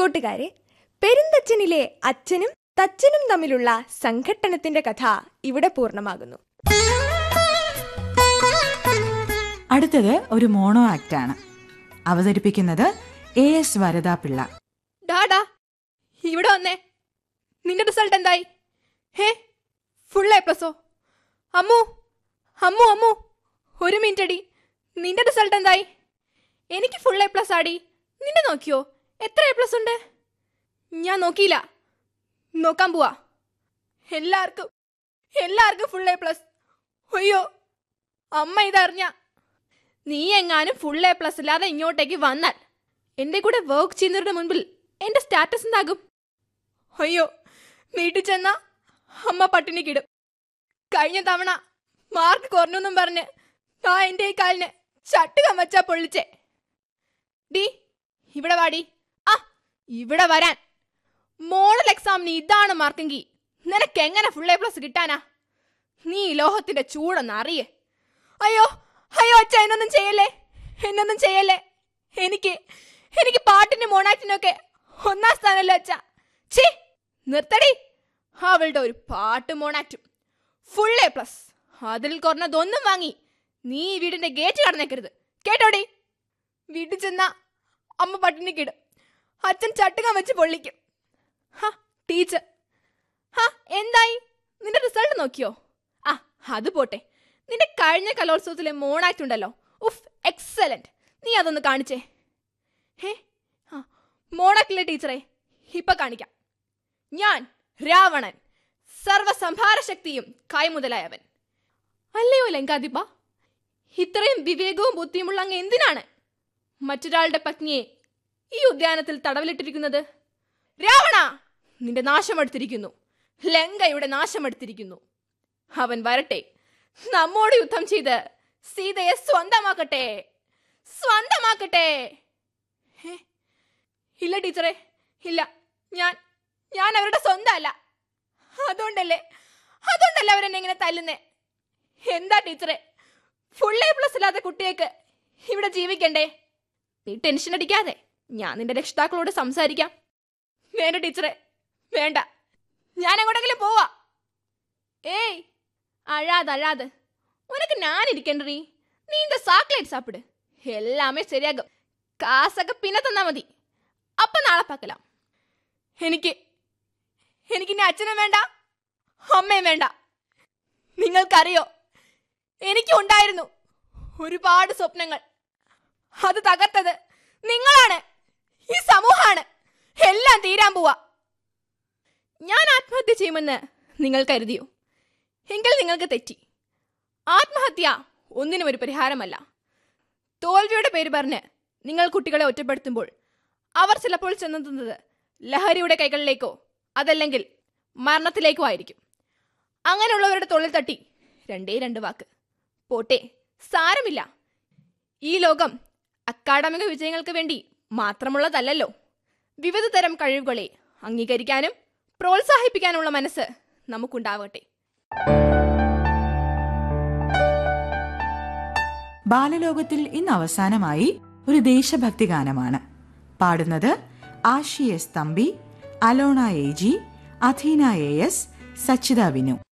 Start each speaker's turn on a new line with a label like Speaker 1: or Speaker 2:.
Speaker 1: കൂട്ടുകാരെ പെരുന്തച്ഛനിലെ അച്ഛനും തച്ചനും തമ്മിലുള്ള സംഘട്ടനത്തിന്റെ കഥ ഇവിടെ പൂർണ്ണമാകുന്നു
Speaker 2: അടുത്തത് ഒരു മോണോ ആക്ടാണ് അവതരിപ്പിക്കുന്നത് എ എസ് വരദാപിള്ള
Speaker 1: ഡാഡാ ഇവിടെ വന്നേ നിന്റെ റിസൾട്ട് എന്തായി ഹേ ഫുൾ എ പ്ലസോ അമ്മു അമ്മു അമ്മു ഒരു മിനിറ്റ് അടി നിന്റെ റിസൾട്ട് എന്തായി എനിക്ക് ഫുൾ എ പ്ലസ് ആടി നിന്റെ നോക്കിയോ എത്ര എ പ്ലസ് ഉണ്ട് ഞാൻ നോക്കിയില്ല നോക്കാൻ പോവാ എല്ലാവർക്കും എല്ലാവർക്കും ഫുൾ എ പ്ലസ് അയ്യോ അമ്മ ഇതറിഞ്ഞ നീ എങ്ങാനും ഫുൾ എ പ്ലസ് ഇല്ലാതെ ഇങ്ങോട്ടേക്ക് വന്നാൽ എന്റെ കൂടെ വർക്ക് ചെയ്യുന്നവരുടെ മുൻപിൽ എന്റെ സ്റ്റാറ്റസ് എന്താകും അയ്യോ വീട്ടിൽ ചെന്ന അമ്മ പട്ടിണിക്കിടും കഴിഞ്ഞ തവണ മാർക്ക് കുറഞ്ഞെന്നും പറഞ്ഞ് ആ എന്റെ ഈ കാലിന് ചട്ട് കമ്മച്ചാ പൊള്ളിച്ചേ ഡി ഇവിടെ വാടി ആ ഇവിടെ വരാൻ മോഡൽ എക്സാമിന് ഇതാണ് മാർക്കെങ്കിൽ നിനക്ക് എങ്ങനെ ഫുൾ എ പ്ലസ് കിട്ടാനാ നീ ഈ ലോഹത്തിന്റെ ചൂടൊന്ന് അറിയേ അയ്യോ അയ്യോ അച്ഛ എന്നൊന്നും ചെയ്യല്ലേ എന്നൊന്നും ചെയ്യല്ലേ എനിക്ക് എനിക്ക് പാട്ടിനും മോണാക്ടിനൊക്കെ ഒന്നാം സ്ഥാനമല്ലോ അച്ഛ ഛീ നിർത്തടി അവളുടെ ഒരു പാട്ട് മോണാക്റ്റും ഫുൾ എ പ്ലസ് അതിൽ കുറഞ്ഞതൊന്നും വാങ്ങി നീ ഈ വീടിന്റെ ഗേറ്റ് കടന്നേക്കരുത് കേട്ടോടി വീട്ടിൽ ചെന്ന അമ്മ പട്ടിണിക്കിടും അച്ഛൻ ചട്ടുകം വെച്ച് പൊള്ളിക്കും ഹ ടീച്ചർ ഹ എന്തായി നിന്റെ റിസൾട്ട് നോക്കിയോ ആ അത് പോട്ടെ നിന്റെ കഴിഞ്ഞ കലോത്സവത്തിലെ മോണാക്ട് ഉണ്ടല്ലോ ഉഫ് എക്സലന്റ് നീ അതൊന്ന് കാണിച്ചേ ഹേ ആ മോണാക്ടിലെ ടീച്ചറെ ഇപ്പൊ കാണിക്കാം ഞാൻ രാവണൻ സർവസംഭാര ശക്തിയും കൈമുതലായവൻ അല്ലയോ ലങ്കാതിപ്പ ഇത്രയും വിവേകവും ബുദ്ധിയുമുള്ള അങ്ങ് എന്തിനാണ് മറ്റൊരാളുടെ പത്നിയെ ഈ ഉദ്യാനത്തിൽ തടവിലിട്ടിരിക്കുന്നത് രാവണ നിന്റെ നാശമെടുത്തിരിക്കുന്നു ലങ്കയുടെ നാശമെടുത്തിരിക്കുന്നു അവൻ വരട്ടെ നമ്മോട് യുദ്ധം ചെയ്ത് സീതയെ സ്വന്തമാക്കട്ടെ സ്വന്തമാക്കട്ടെ ഹേ, ഇല്ല ടീച്ചറെ ഇല്ല ഞാൻ ഞാൻ അവരുടെ സ്വന്തമല്ല അതുകൊണ്ടല്ലേ അതുകൊണ്ടല്ലേ അവരെന്നെ ഇങ്ങനെ തല്ലുന്നേ എന്താ ടീച്ചറെ ഫുൾ എ പ്ലസ് ഇല്ലാത്ത കുട്ടിയേക്ക് ഇവിടെ ജീവിക്കണ്ടേ നീ ടെൻഷൻ അടിക്കാതെ ഞാൻ നിന്റെ രക്ഷിതാക്കളോട് സംസാരിക്കാം വേണ്ട ടീച്ചറെ വേണ്ട ഞാൻ എങ്ങോട്ടെങ്കിലും പോവാ ഏയ് അഴാത് അഴാത് ഉനക്ക് ഞാൻ ഇരിക്കണ്ടീ നീ இந்த சாக்லேட் சாப்பிடு எல்லாமே ശരിയാകും കാസൊക്കെ പിന്നെ തന്നാ മതി അപ്പൊ നാളെ പാക്കലാം എനിക്ക് എനിക്കിനി അച്ഛനും വേണ്ട അമ്മയും വേണ്ട നിങ്ങൾക്കറിയോ എനിക്കും ഉണ്ടായിരുന്നു ഒരുപാട് സ്വപ്നങ്ങൾ അത് തകർത്തത് നിങ്ങളാണ് ഈ സമൂഹമാണ് എല്ലാം തീരാൻ പോവാ ഞാൻ ആത്മഹത്യ ചെയ്യുമെന്ന് നിങ്ങൾ കരുതിയോ എങ്കിൽ നിങ്ങൾക്ക് തെറ്റി ആത്മഹത്യ ഒന്നിനും ഒരു പരിഹാരമല്ല തോൽവിയുടെ പേര് പറഞ്ഞ് നിങ്ങൾ കുട്ടികളെ ഒറ്റപ്പെടുത്തുമ്പോൾ അവർ ചിലപ്പോൾ ചെന്നെത്തുന്നത് ലഹരിയുടെ കൈകളിലേക്കോ അതല്ലെങ്കിൽ മരണത്തിലേക്കോ ആയിരിക്കും അങ്ങനെയുള്ളവരുടെ തൊഴിൽ തട്ടി രണ്ടേ രണ്ട് വാക്ക് പോട്ടെ സാരമില്ല ഈ ലോകം അക്കാഡമിക വിജയങ്ങൾക്ക് വേണ്ടി മാത്രമുള്ളതല്ലല്ലോ വിവിധ തരം കഴിവുകളെ അംഗീകരിക്കാനും പ്രോത്സാഹിപ്പിക്കാനുള്ള മനസ്സ് നമുക്കുണ്ടാവട്ടെ
Speaker 2: ബാലലോകത്തിൽ ഇന്ന് അവസാനമായി ഒരു ദേശഭക്തി ഗാനമാണ് പാടുന്നത് Ashi S Thampi Alona A G Atheena A S Sachitha Vinu